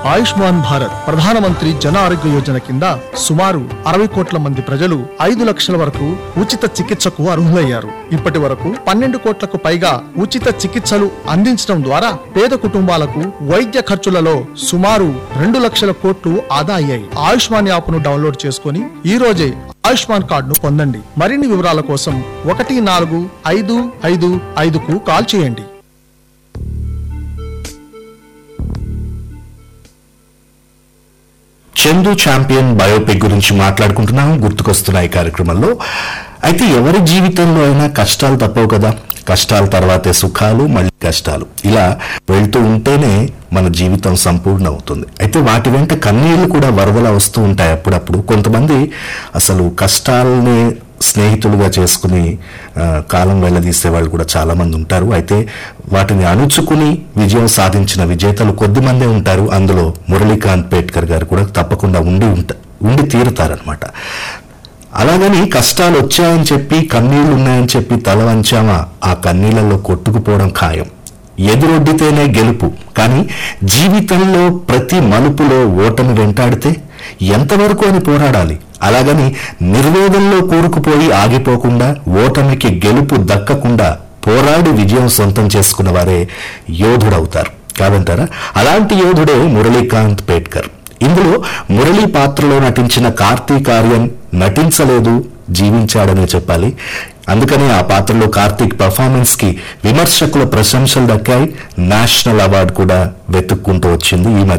ఆయుష్మాన్ భారత్ ప్రధానమంత్రి జన ఆరోగ్య యోజన కింద సుమారు అరవై కోట్ల మంది ప్రజలు ఐదు లక్షల వరకు ఉచిత చికిత్సకు అర్హులయ్యారు ఇప్పటి వరకు పన్నెండు కోట్లకు పైగా ఉచిత చికిత్సలు అందించడం ద్వారా పేద కుటుంబాలకు వైద్య ఖర్చులలో సుమారు రెండు లక్షల కోట్లు ఆదా అయ్యాయి ఆయుష్మాన్ యాప్ ను డౌన్లోడ్ చేసుకుని ఈ రోజే ఆయుష్మాన్ కార్డును పొందండి మరిన్ని వివరాల కోసం ఒకటి నాలుగు ఐదు ఐదు ఐదుకు కాల్ చేయండి చందు ఛాంపియన్ బయోపిక్ గురించి మాట్లాడుకుంటున్నాం గుర్తుకొస్తున్న ఈ కార్యక్రమంలో అయితే ఎవరి జీవితంలో అయినా కష్టాలు తప్పవు కదా కష్టాల తర్వాతే సుఖాలు మళ్ళీ కష్టాలు ఇలా వెళ్తూ ఉంటేనే మన జీవితం సంపూర్ణ అవుతుంది అయితే వాటి వెంట కన్నీళ్లు కూడా వరదలా వస్తూ ఉంటాయి అప్పుడప్పుడు కొంతమంది అసలు కష్టాలని స్నేహితులుగా చేసుకుని ఆ, కాలం వెళ్ళదీసే వాళ్ళు కూడా చాలా మంది ఉంటారు అయితే వాటిని అణుచుకుని విజయం సాధించిన విజేతలు కొద్ది మందే ఉంటారు అందులో మురళీకాంత్ పేట్కర్ గారు కూడా తప్పకుండా ఉండి ఉంట ఉండి తీరుతారనమాట అలాగని కష్టాలు వచ్చాయని చెప్పి కన్నీళ్లు ఉన్నాయని చెప్పి తల వంచామా ఆ కన్నీళ్లలో కొట్టుకుపోవడం ఖాయం ఎదురొడ్డితేనే గెలుపు కానీ జీవితంలో ప్రతి మలుపులో ఓటమి వెంటాడితే ఎంతవరకు అని పోరాడాలి అలాగని నిర్వేదంలో కూరుకుపోయి ఆగిపోకుండా ఓటమికి గెలుపు దక్కకుండా పోరాడి విజయం సొంతం చేసుకున్న వారే యోధుడవుతారు కాదంటారా అలాంటి యోధుడే మురళీకాంత్ పేట్కర్ ఇందులో మురళీ పాత్రలో నటించిన కార్తీక్ ఆర్యన్ నటించలేదు జీవించాడనే చెప్పాలి అందుకనే ఆ పాత్రలో కార్తీక్ పర్ఫార్మెన్స్ కి విమర్శకుల ప్రశంసలు దక్కాయి నేషనల్ అవార్డు కూడా వెతుక్కుంటూ వచ్చింది ఈ మధ్య